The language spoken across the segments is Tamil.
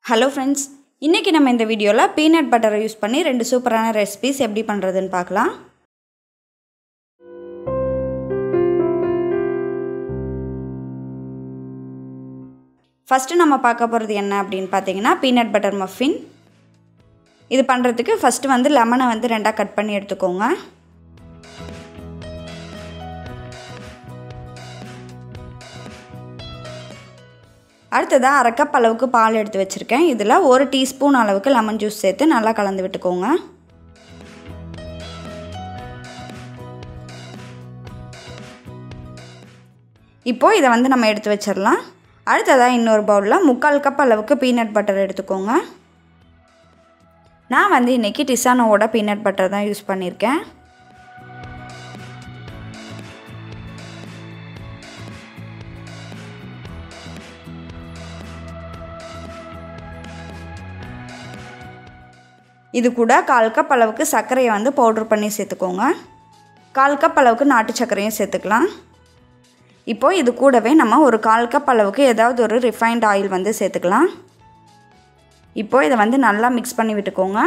ஹலோ ஃப்ரெண்ட்ஸ் இன்றைக்கி நம்ம இந்த வீடியோவில் பீனட் பட்டரை யூஸ் பண்ணி ரெண்டு சூப்பரான ரெசிபிஸ் எப்படி பண்ணுறதுன்னு பார்க்கலாம் ஃபஸ்ட்டு நம்ம பார்க்க போகிறது என்ன அப்படின்னு பார்த்தீங்கன்னா பீனட் பட்டர் மஃபின் இது பண்ணுறதுக்கு ஃபஸ்ட்டு வந்து லெமனை வந்து ரெண்டாக கட் பண்ணி எடுத்துக்கோங்க அடுத்ததாக அரை கப் அளவுக்கு பால் எடுத்து வச்சுருக்கேன் இதில் ஒரு டீஸ்பூன் அளவுக்கு லெமன் ஜூஸ் சேர்த்து நல்லா கலந்து விட்டுக்கோங்க இப்போது இதை வந்து நம்ம எடுத்து வச்சிடலாம் அடுத்ததாக இன்னொரு பவுலில் முக்கால் கப் அளவுக்கு பீனட் பட்டர் எடுத்துக்கோங்க நான் வந்து இன்றைக்கி டிசானோவோட பீனட் பட்டர் தான் யூஸ் பண்ணியிருக்கேன் இது கூட கால் கப் அளவுக்கு சர்க்கரையை வந்து பவுட்ரு பண்ணி சேர்த்துக்கோங்க கால் கப் அளவுக்கு நாட்டு சர்க்கரையும் சேர்த்துக்கலாம் இப்போது இது கூடவே நம்ம ஒரு கால் கப் அளவுக்கு ஏதாவது ஒரு ரிஃபைண்ட் ஆயில் வந்து சேர்த்துக்கலாம் இப்போது இதை வந்து நல்லா மிக்ஸ் பண்ணி விட்டுக்கோங்க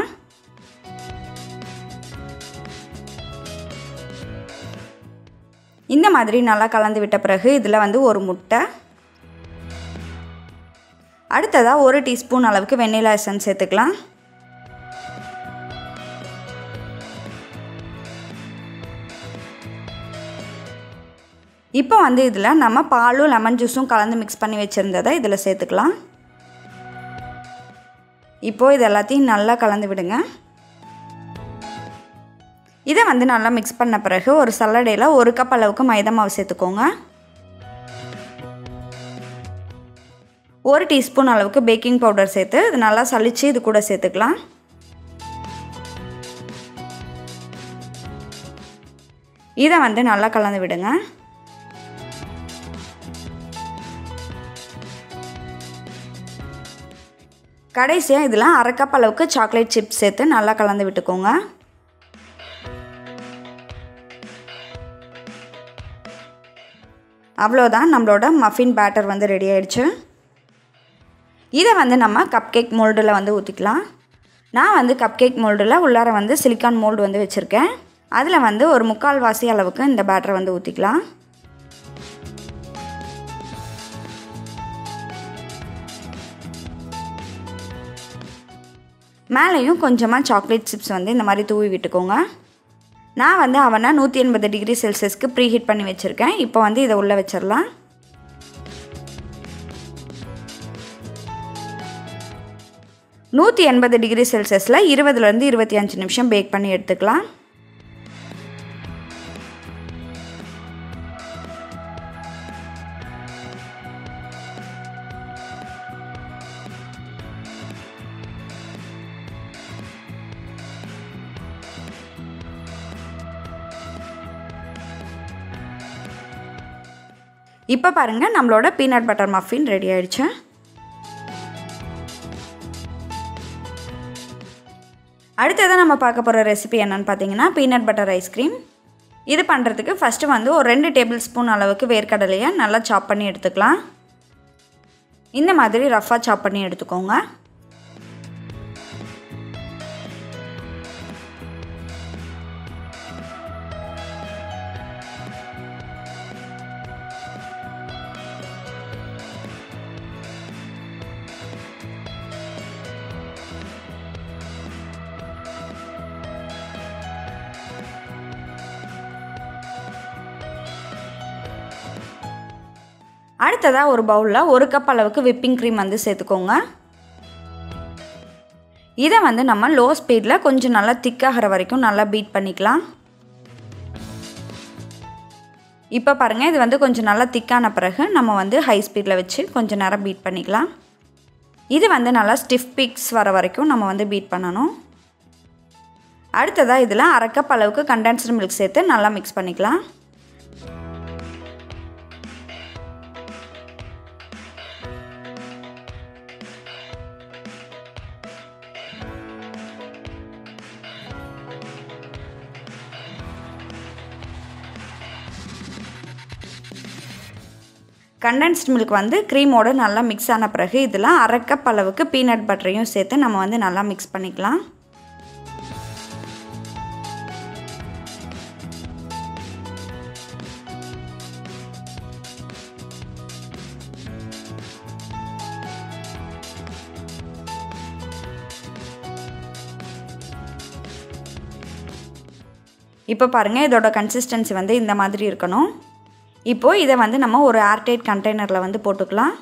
இந்த மாதிரி நல்லா கலந்து விட்ட பிறகு இதில் வந்து ஒரு முட்டை அடுத்ததாக ஒரு டீஸ்பூன் அளவுக்கு வெண்ணிலா எசன்ஸ் சேர்த்துக்கலாம் இப்போ வந்து இதில் நம்ம பாலும் லெமன் ஜூஸும் கலந்து மிக்ஸ் பண்ணி வச்சுருந்ததை இதில் சேர்த்துக்கலாம் இப்போது இது எல்லாத்தையும் நல்லா கலந்து விடுங்க இதை வந்து நல்லா மிக்ஸ் பண்ண பிறகு ஒரு சல்லடையில் ஒரு கப் அளவுக்கு மைதா மாவு சேர்த்துக்கோங்க ஒரு டீஸ்பூன் அளவுக்கு பேக்கிங் பவுடர் சேர்த்து இது நல்லா சளிச்சு இது கூட சேர்த்துக்கலாம் இதை வந்து நல்லா கலந்து விடுங்க கடைசியாக இதில் அரை கப் அளவுக்கு சாக்லேட் சிப்ஸ் சேர்த்து நல்லா கலந்து விட்டுக்கோங்க அவ்வளோதான் நம்மளோட மஃபின் பேட்டர் வந்து ரெடி ஆயிடுச்சு இதை வந்து நம்ம கப் கேக் மோல்டில் வந்து ஊற்றிக்கலாம் நான் வந்து கப் கேக் மோல்டில் உள்ளார வந்து சிலிக்கான் மோல்டு வந்து வச்சுருக்கேன் அதில் வந்து ஒரு முக்கால் வாசி அளவுக்கு இந்த பேட்டரை வந்து ஊற்றிக்கலாம் மேலேயும் கொஞ்சமாக சாக்லேட் சிப்ஸ் வந்து இந்த மாதிரி தூவி விட்டுக்கோங்க நான் வந்து அவனை நூற்றி எண்பது டிகிரி செல்சியஸ்க்கு ப்ரீ ஹீட் பண்ணி வச்சுருக்கேன் இப்போ வந்து இதை உள்ளே வச்சிடலாம் நூற்றி எண்பது டிகிரி செல்சியஸில் இருபதுலேருந்து இருபத்தி அஞ்சு நிமிஷம் பேக் பண்ணி எடுத்துக்கலாம் இப்போ பாருங்கள் நம்மளோட பீனட் பட்டர் மஃபின் ரெடி ஆயிடுச்சு அடுத்ததான் நம்ம பார்க்க போகிற ரெசிபி என்னென்னு பார்த்தீங்கன்னா பீனட் பட்டர் ஐஸ்கிரீம் இது பண்ணுறதுக்கு ஃபஸ்ட்டு வந்து ஒரு ரெண்டு டேபிள் ஸ்பூன் அளவுக்கு வேர்க்கடலையை நல்லா சாப் பண்ணி எடுத்துக்கலாம் இந்த மாதிரி ரஃப்பாக சாப் பண்ணி எடுத்துக்கோங்க அடுத்ததாக ஒரு பவுலில் ஒரு கப் அளவுக்கு விப்பிங் க்ரீம் வந்து சேர்த்துக்கோங்க இதை வந்து நம்ம லோ ஸ்பீடில் கொஞ்சம் நல்லா திக்காகிற வரைக்கும் நல்லா பீட் பண்ணிக்கலாம் இப்போ பாருங்கள் இது வந்து கொஞ்சம் நல்லா திக்கான பிறகு நம்ம வந்து ஹை ஸ்பீடில் வச்சு கொஞ்சம் நேரம் பீட் பண்ணிக்கலாம் இது வந்து நல்லா ஸ்டிஃப் பீக்ஸ் வர வரைக்கும் நம்ம வந்து பீட் பண்ணணும் அடுத்ததாக இதில் அரை கப் அளவுக்கு கண்டென்ஸ்டு மில்க் சேர்த்து நல்லா மிக்ஸ் பண்ணிக்கலாம் கண்டென்ஸ்ட் மில்க் வந்து க்ரீமோடு நல்லா மிக்ஸ் ஆன பிறகு இதில் அரை கப் அளவுக்கு பீனட் பட்டரையும் சேர்த்து நம்ம வந்து நல்லா மிக்ஸ் பண்ணிக்கலாம் இப்போ பாருங்கள் இதோட கன்சிஸ்டன்சி வந்து இந்த மாதிரி இருக்கணும் இப்போது இதை வந்து நம்ம ஒரு ஏர்டைட் கண்டெய்னரில் வந்து போட்டுக்கலாம்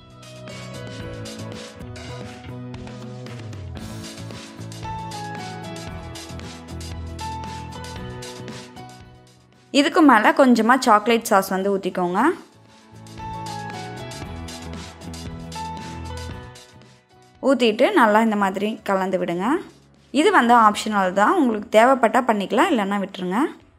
இதுக்கு மேலே கொஞ்சமாக சாக்லேட் சாஸ் வந்து ஊற்றிக்கோங்க ஊற்றிட்டு நல்லா இந்த மாதிரி கலந்து விடுங்க இது வந்து ஆப்ஷனல் தான் உங்களுக்கு தேவைப்பட்டால் பண்ணிக்கலாம் இல்லைன்னா விட்டுருங்க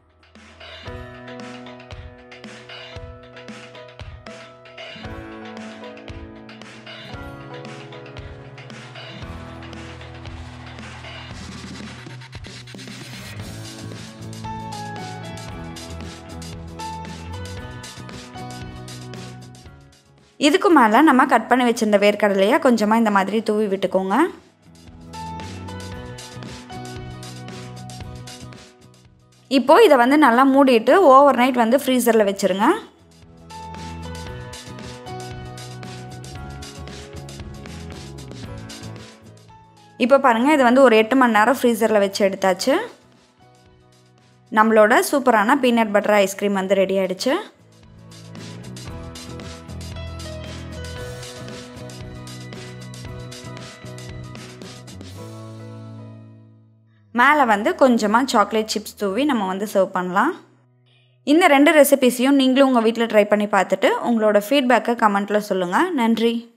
இதுக்கு மேலே நம்ம கட் பண்ணி வச்சிருந்த வேர்க்கடலையை கொஞ்சமாக இந்த மாதிரி தூவி விட்டுக்கோங்க இப்போது இதை வந்து நல்லா மூடிட்டு ஓவர் நைட் வந்து ஃப்ரீசரில் வச்சுருங்க இப்போ பாருங்கள் இது வந்து ஒரு எட்டு மணி நேரம் ஃப்ரீசரில் வச்சு எடுத்தாச்சு நம்மளோட சூப்பரான பீனட் பட்டர் ஐஸ்கிரீம் வந்து ரெடி ஆகிடுச்சு மேலே வந்து கொஞ்சமாக சாக்லேட் சிப்ஸ் தூவி நம்ம வந்து சர்வ் பண்ணலாம் இந்த ரெண்டு ரெசிபிஸையும் நீங்களும் உங்கள் வீட்டில் ட்ரை பண்ணி பார்த்துட்டு உங்களோட ஃபீட்பேக்கை கமெண்ட்டில் சொல்லுங்கள் நன்றி